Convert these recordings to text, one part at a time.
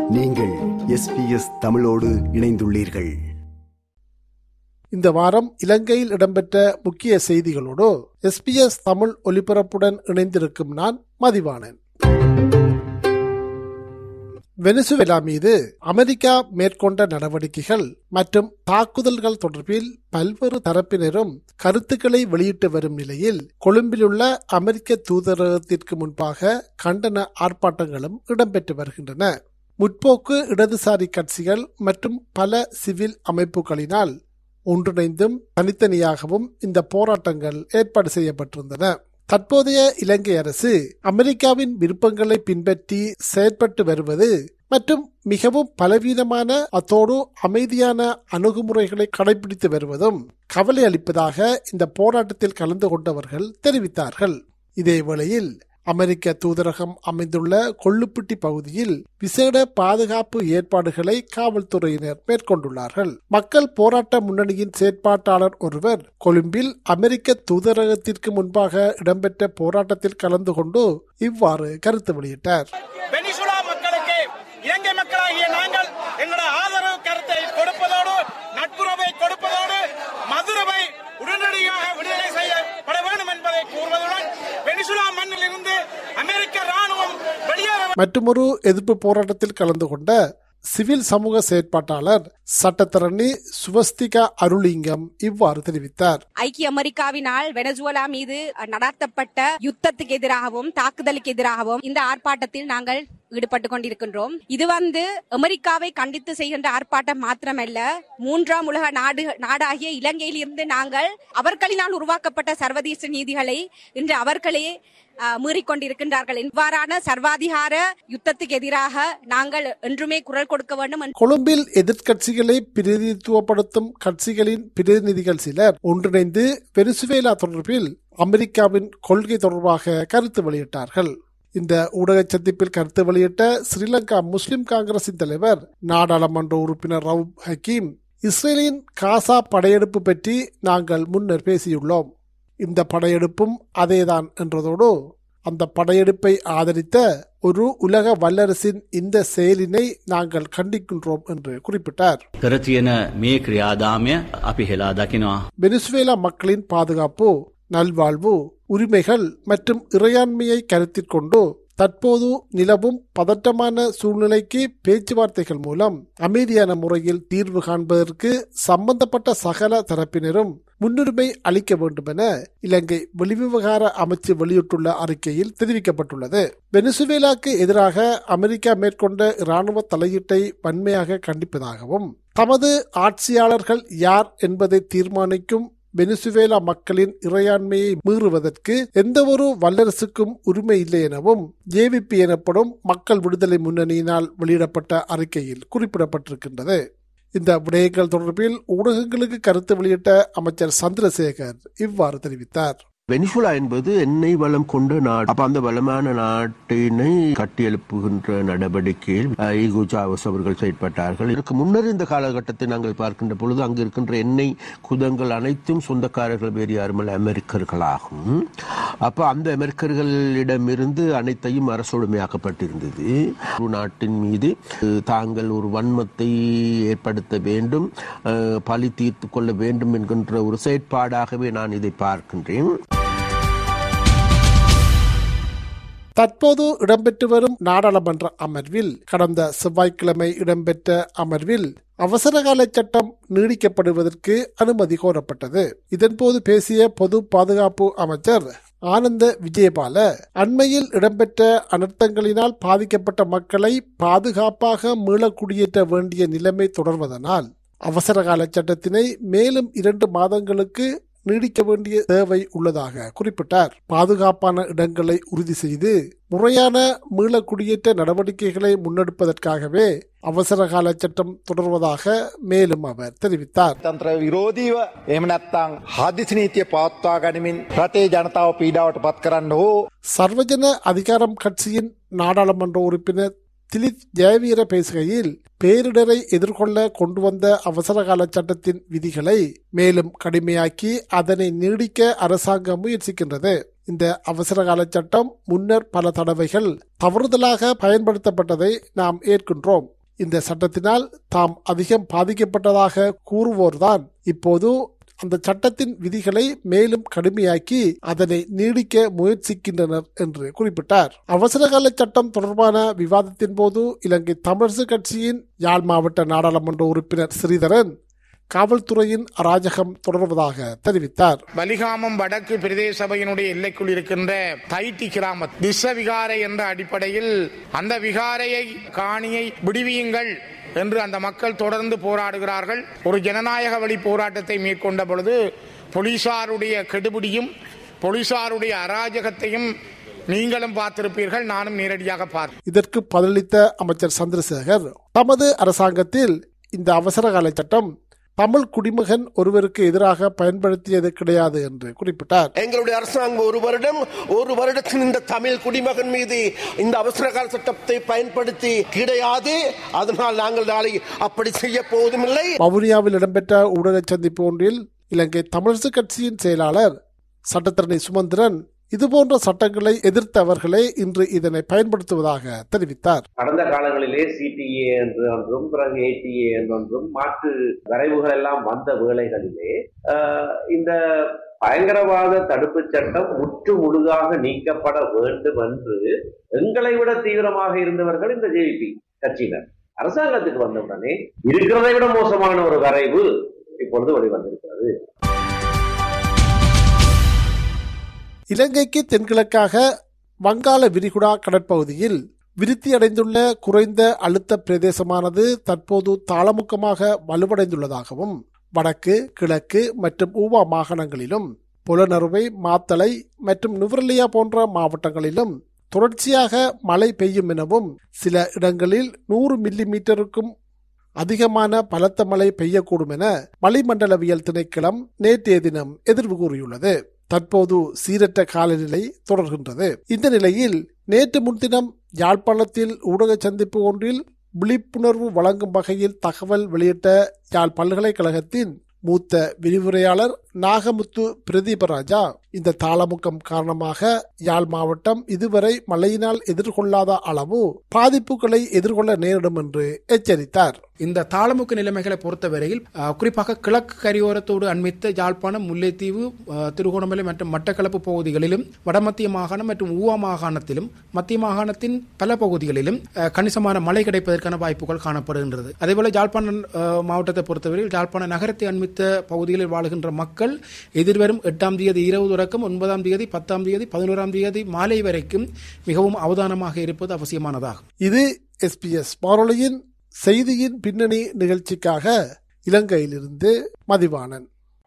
நீங்கள் எஸ்பிஎஸ் தமிழோடு இணைந்துள்ளீர்கள் இந்த வாரம் இலங்கையில் இடம்பெற்ற முக்கிய செய்திகளோடு எஸ்பிஎஸ் தமிழ் ஒலிபரப்புடன் இணைந்திருக்கும் நான் மதிவாணன் வெனிசுவேலா மீது அமெரிக்கா மேற்கொண்ட நடவடிக்கைகள் மற்றும் தாக்குதல்கள் தொடர்பில் பல்வேறு தரப்பினரும் கருத்துக்களை வெளியிட்டு வரும் நிலையில் கொழும்பிலுள்ள அமெரிக்க தூதரகத்திற்கு முன்பாக கண்டன ஆர்ப்பாட்டங்களும் இடம்பெற்று வருகின்றன முற்போக்கு இடதுசாரி கட்சிகள் மற்றும் பல சிவில் அமைப்புகளினால் ஒன்றிணைந்தும் தனித்தனியாகவும் இந்த போராட்டங்கள் ஏற்பாடு செய்யப்பட்டிருந்தன தற்போதைய இலங்கை அரசு அமெரிக்காவின் விருப்பங்களை பின்பற்றி செயற்பட்டு வருவது மற்றும் மிகவும் பலவீனமான அத்தோடு அமைதியான அணுகுமுறைகளை கடைபிடித்து வருவதும் கவலை அளிப்பதாக இந்த போராட்டத்தில் கலந்து கொண்டவர்கள் தெரிவித்தார்கள் இதேவேளையில் அமெரிக்க தூதரகம் அமைந்துள்ள கொள்ளுப்பிட்டி பகுதியில் விசேட பாதுகாப்பு ஏற்பாடுகளை காவல்துறையினர் மேற்கொண்டுள்ளார்கள் மக்கள் போராட்ட முன்னணியின் செயற்பாட்டாளர் ஒருவர் கொழும்பில் அமெரிக்க தூதரகத்திற்கு முன்பாக இடம்பெற்ற போராட்டத்தில் கலந்து கொண்டு இவ்வாறு கருத்து வெளியிட்டார் வெனிசுலா மக்களுக்கு இலங்கை மக்களாகிய நாங்கள் எங்களோட ஆதரவு கருத்தை கொடுப்பதோடு நட்புறவை கொடுப்பதோடு மதுரவை உடனடியாக விடுதலை செய்யப்பட வேண்டும் என்பதை கூறுவதுடன் வெனிசுலா மண்ணில் இருந்து அமெரிக்க ராணுவம் வெளியேற மற்றுமொரு எதிர்ப்பு போராட்டத்தில் கலந்து கொண்ட சிவில் சமூக செயற்பாட்டாளர் சட்டத்தரணி சுவஸ்திகா அருளிங்கம் இவ்வாறு தெரிவித்தார் ஐக்கிய அமெரிக்காவினால் வெனசுவலா மீது நடத்தப்பட்ட யுத்தத்துக்கு எதிராகவும் தாக்குதலுக்கு எதிராகவும் இந்த ஆர்ப்பாட்டத்தில் நாங்கள் ஈடுபட்டு கொண்டிருக்கின்றோம் இது வந்து அமெரிக்காவை கண்டித்து செய்கின்ற ஆர்ப்பாட்டம் மாத்திரமல்ல மூன்றாம் உலக நாடு நாடாகிய இலங்கையில் இருந்து நாங்கள் அவர்களினால் உருவாக்கப்பட்ட சர்வதேச நீதிகளை இன்று அவர்களே அஹ், மீறிக்கொண்டிருக்கின்றார்கள் இவ்வாறான சர்வாதிகார யுத்தத்துக்கு எதிராக நாங்கள் என்றுமே குரல் கொடுக்க வேண்டும் என்று கொழும்பில் எதிர்க்கட்சிகளை பிரதிநிதித்துவப்படுத்தும் கட்சிகளின் பிரதிநிதிகள் சிலர் ஒன்றிணைந்து வெனிசுவேலா தொடர்பில் அமெரிக்காவின் கொள்கை தொடர்பாக கருத்து வெளியிட்டார்கள் இந்த ஊடக சந்திப்பில் கருத்து வெளியிட்ட ஸ்ரீலங்கா முஸ்லிம் காங்கிரசின் தலைவர் நாடாளுமன்ற உறுப்பினர் ரவுப் ஹக்கீம் இஸ்ரேலின் காசா படையெடுப்பு பற்றி நாங்கள் முன்னர் பேசியுள்ளோம் இந்த படையெடுப்பும் அதேதான் என்றதோடு அந்த படையெடுப்பை ஆதரித்த ஒரு உலக வல்லரசின் இந்த செயலினை நாங்கள் கண்டிக்கின்றோம் என்று குறிப்பிட்டார் කර තියෙන මේ ක්‍රියාදාමය අපි හෙලා දකිනවා. வெனிசுவேலா மக்களின் பாதுகாப்பு நல்வாழ்வு உரிமைகள் மற்றும் இறையாண்மையை கருத்தில் கொண்டு தற்போது நிலவும் பதட்டமான சூழ்நிலைக்கு பேச்சுவார்த்தைகள் மூலம் அமைதியான முறையில் தீர்வு காண்பதற்கு சம்பந்தப்பட்ட சகல தரப்பினரும் முன்னுரிமை அளிக்க வேண்டும் என இலங்கை வெளிவிவகார அமைச்சு வெளியிட்டுள்ள அறிக்கையில் தெரிவிக்கப்பட்டுள்ளது வெனிசுவேலாக்கு எதிராக அமெரிக்கா மேற்கொண்ட இராணுவ தலையீட்டை வன்மையாக கண்டிப்பதாகவும் தமது ஆட்சியாளர்கள் யார் என்பதை தீர்மானிக்கும் வெனிசுவேலா மக்களின் இறையாண்மையை மீறுவதற்கு எந்தவொரு வல்லரசுக்கும் உரிமை இல்லை எனவும் ஜேவிபி எனப்படும் மக்கள் விடுதலை முன்னணியினால் வெளியிடப்பட்ட அறிக்கையில் குறிப்பிடப்பட்டிருக்கின்றது இந்த விடயங்கள் தொடர்பில் ஊடகங்களுக்கு கருத்து வெளியிட்ட அமைச்சர் சந்திரசேகர் இவ்வாறு தெரிவித்தார் வெனிசுலா என்பது எண்ணெய் வளம் கொண்ட நாடு அப்ப அந்த வளமான நாட்டினை கட்டியெழுப்புகின்ற நடவடிக்கையில் அஹ், ஈகோ சாவஸ் அவர்கள் செயற்பட்டார்கள் இதற்கு முன்னர் இந்த காலகட்டத்தை நாங்கள் பார்க்கின்ற பொழுது அங்கு இருக்கின்ற எண்ணெய் குதங்கள் அனைத்தும் சொந்தக்காரர்கள் வேறு யாருமல்ல அமெரிக்கர்களாகும் அப்ப அந்த அமெரிக்கர்களிடமிருந்து அனைத்தையும் அரசுடைமையாக்கப்பட்டிருந்தது ஒரு நாட்டின் மீது அஹ், தாங்கள் ஒரு வன்மத்தை ஏற்படுத்த வேண்டும் அஹ், பழி தீர்த்து கொள்ள வேண்டும் என்கின்ற ஒரு செயற்பாடாகவே நான் இதை பார்க்கின்றேன் தற்போது இடம்பெற்று வரும் நாடாளுமன்ற அமர்வில் கடந்த செவ்வாய்க்கிழமை இடம்பெற்ற அமர்வில் அவசரகால சட்டம் நீடிக்கப்படுவதற்கு அனுமதி கோரப்பட்டது இதன்போது பேசிய பொது பாதுகாப்பு அமைச்சர் ஆனந்த விஜயபால அண்மையில் இடம்பெற்ற அனர்த்தங்களினால் பாதிக்கப்பட்ட மக்களை பாதுகாப்பாக மீளக்குடியேற்ற வேண்டிய நிலைமை தொடர்வதனால் அவசரகால சட்டத்தினை மேலும் இரண்டு மாதங்களுக்கு நீடிக்க வேண்டிய தேவை உள்ளதாக குறிப்பிட்டார் பாதுகாப்பான இடங்களை உறுதி செய்து முறையான மீள குடியேற்ற நடவடிக்கைகளை முன்னெடுப்பதற்காகவே அவசரகால சட்டம் தொடர்வதாக மேலும் அவர் தெரிவித்தார் තන්ත්‍ර විරෝධීව එම නැත්තං හදිසි නීතිය පවත්වා ගනිමින් රටේ ජනතාව පීඩාවට පත් කරන්න හෝ சர்வஜன அதிகாரம் கட்சியின் நாடாளுமன்ற உறுப்பினர் திலித் ஜெயவீர பேசுகையில் பேரிடரை எதிர்கொள்ள கொண்டு வந்த அவசரகால சட்டத்தின் விதிகளை மேலும் கடுமையாக்கி அதனை நீடிக்க அரசாங்கம் முயற்சிக்கின்றது இந்த அவசரகால சட்டம் முன்னர் பல தடவைகள் தவறுதலாக பயன்படுத்தப்பட்டதை நாம் ஏற்கின்றோம் இந்த சட்டத்தினால் தாம் அதிகம் பாதிக்கப்பட்டதாக கூறுவோர்தான் இப்போது அந்த சட்டத்தின் விதிகளை மேலும் கடுமையாக்கி அதனை நீடிக்க முயற்சிக்கின்றனர் என்று குறிப்பிட்டார் அவசரகால சட்டம் தொடர்பான விவாதத்தின் போது இலங்கை தமிழரசு கட்சியின் யாழ் மாவட்ட நாடாளுமன்ற உறுப்பினர் ஸ்ரீதரன் காவல்துறையின் அராஜகம் தொடர்வதாக தெரிவித்தார் வலிகாமம் வடக்கு பிரதேச சபையினுடைய எல்லைக்குள் இருக்கின்ற தைட்டி கிராம திச விகாரை என்ற அடிப்படையில் அந்த விகாரையை காணியை விடுவியுங்கள் என்று அந்த மக்கள் தொடர்ந்து போராடுகிறார்கள் ஒரு ஜனநாயக வழி போராட்டத்தை மேற்கொண்ட பொழுது போலீசாருடைய கெடுபிடியும் போலீசாருடைய அராஜகத்தையும் நீங்களும் பார்த்திருப்பீர்கள் நானும் நேரடியாக பார்த்தேன் இதற்கு பதிலளித்த அமைச்சர் சந்திரசேகர் தமது அரசாங்கத்தில் இந்த அவசரகால சட்டம் தமிழ் குடிமகன் ஒருவருக்கு எதிராக பயன்படுத்தியது கிடையாது என்று குறிப்பிட்டார் எங்களுடைய அரசாங்கம் ஒரு வருடம் ஒரு வருடத்தின் இந்த தமிழ் குடிமகன் மீது இந்த அவசரகால சட்டத்தை பயன்படுத்தி கிடையாது அதனால் நாங்கள் நாளை அப்படி செய்ய போவதுமில்லை வவுனியாவில் இடம்பெற்ற ஊடக சந்திப்பு ஒன்றில் இலங்கை தமிழரசு கட்சியின் செயலாளர் சட்டத்தரணி சுமந்திரன் இதுபோன்ற சட்டங்களை எதிர்த்தவர்களே இன்று இதனை பயன்படுத்துவதாக தெரிவித்தார் கடந்த காலங்களிலே சிடிஏ என்று ஒன்றும் பிறகு ஏடிஏ என்றொன்றும் மாற்று வரைவுகள் எல்லாம் வந்த வேளைகளிலே ஆஹ், இந்த பயங்கரவாத தடுப்பு சட்டம் முற்று முழுதாக நீக்கப்பட வேண்டும் என்று எங்களை விட தீவிரமாக இருந்தவர்கள் இந்த ஜேபி கட்சியினர் அரசாங்கத்துக்கு வந்தவுடனே இருக்கிறதை விட மோசமான ஒரு வரைவு இப்பொழுது வெளிவந்திருக்கிறது இலங்கைக்கு தென்கிழக்காக வங்காள விரிகுடா கடற்பகுதியில் விருத்தியடைந்துள்ள குறைந்த அழுத்த பிரதேசமானது தற்போது தாளமுக்கமாக வலுவடைந்துள்ளதாகவும் வடக்கு கிழக்கு மற்றும் ஊவா மாகாணங்களிலும் புலனறுவை மாத்தளை மற்றும் நுவரலியா போன்ற மாவட்டங்களிலும் தொடர்ச்சியாக மழை பெய்யும் எனவும் சில இடங்களில் நூறு மில்லி மீட்டருக்கும் அதிகமான பலத்த மழை பெய்யக்கூடும் என வளிமண்டலவியல் திணைக்களம் நேற்றைய தினம் எதிர்வு கூறியுள்ளது தற்போது சீரற்ற காலநிலை தொடர்கின்றது இந்த நிலையில் நேற்று முன்தினம் யாழ்ப்பாணத்தில் ஊடக சந்திப்பு ஒன்றில் விழிப்புணர்வு வழங்கும் வகையில் தகவல் வெளியிட்ட யாழ் பல்கலைக்கழகத்தின் மூத்த விரிவுரையாளர் நாகமுத்து பிரதீபராஜா இந்த தாளமுக்கம் காரணமாக யாழ் மாவட்டம் இதுவரை மழையினால் எதிர்கொள்ளாத அளவு பாதிப்புகளை எதிர்கொள்ள நேரிடும் என்று எச்சரித்தார் இந்த தாளமுக்க நிலைமைகளை பொறுத்தவரையில் அஹ், குறிப்பாக கிழக்கு கரையோரத்தோடு அண்மித்த யாழ்ப்பாணம் முல்லைத்தீவு அஹ், திருகோணமலை மற்றும் மட்டக்களப்பு பகுதிகளிலும் வடமத்திய மாகாணம் மற்றும் ஊவா மாகாணத்திலும் மத்திய மாகாணத்தின் பல பகுதிகளிலும் அஹ், கணிசமான மழை கிடைப்பதற்கான வாய்ப்புகள் காணப்படுகின்றது அதேபோல யாழ்ப்பாணம் அஹ், மாவட்டத்தை பொறுத்தவரையில் யாழ்ப்பாண நகரத்தை அண்மித்த பகுதிகளில் வாழுகின்ற மக்கள் எதிர்வரும் எட்டாம் தேதி இரவு தொடக்கம் ஒன்பதாம் தேதி பத்தாம் தேதி பதினோராம் தேதி மாலை வரைக்கும் மிகவும் அவதானமாக இருப்பது அவசியமானதாகும் இது எஸ்பிஎஸ் வானொலியின் செய்தியின் பின்னணி நிகழ்ச்சிக்காக இலங்கையிலிருந்து மதிவாணன்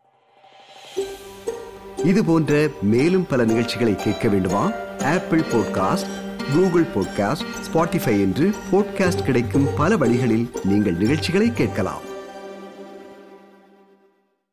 இது போன்ற மேலும் பல நிகழ்ச்சிகளை கேட்க வேண்டுமா Apple podcast Google podcast Spotify என்று பாட்காஸ்ட் கிடைக்கும் பல வழிகளில் நீங்கள் நிகழ்ச்சிகளை கேட்கலாம்